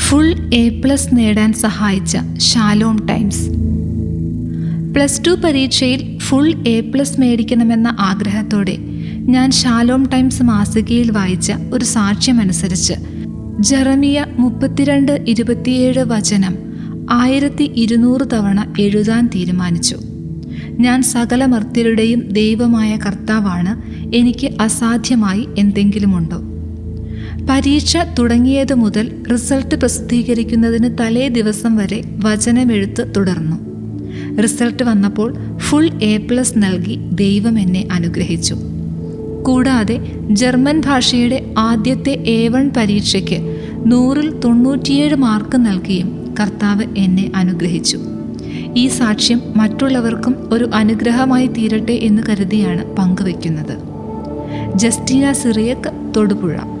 full A plus നേടാൻ സഹായിച്ച Shalom Times plus two പരീക്ഷയിൽ ഫുൾ എ പ്ലസ് മേടിക്കണമെന്ന ആഗ്രഹത്തോടെ ഞാൻ ഷാലോം ടൈംസ് മാസികയിൽ വായിച്ച ഒരു സാക്ഷ്യമനുസരിച്ച് ജെറമിയ മുപ്പത്തിരണ്ട് ഇരുപത്തിയേഴ് വചനം ആയിരത്തി ഇരുന്നൂറ് തവണ എഴുതാൻ തീരുമാനിച്ചു ഞാൻ സകല മർത്യരുടെയും ദൈവമായ കർത്താവാണ് എനിക്ക് അസാധ്യമായി എന്തെങ്കിലുമുണ്ടോ പരീക്ഷ തുടങ്ങിയത് മുതൽ റിസൾട്ട് പ്രസിദ്ധീകരിക്കുന്നതിന് തലേ ദിവസം വരെ വചനമെഴുത്ത് തുടർന്നു റിസൾട്ട് വന്നപ്പോൾ ഫുൾ എ പ്ലസ് നൽകി ദൈവം എന്നെ അനുഗ്രഹിച്ചു കൂടാതെ ജർമ്മൻ ഭാഷയുടെ ആദ്യത്തെ എ വൺ പരീക്ഷയ്ക്ക് നൂറിൽ തൊണ്ണൂറ്റിയേഴ് മാർക്ക് നൽകിയും കർത്താവ് എന്നെ അനുഗ്രഹിച്ചു ഈ സാക്ഷ്യം മറ്റുള്ളവർക്കും ഒരു അനുഗ്രഹമായി തീരട്ടെ എന്ന് കരുതിയാണ് പങ്കുവയ്ക്കുന്നത് ജസ്റ്റീന സിറിയക്ക് തൊടുപുഴ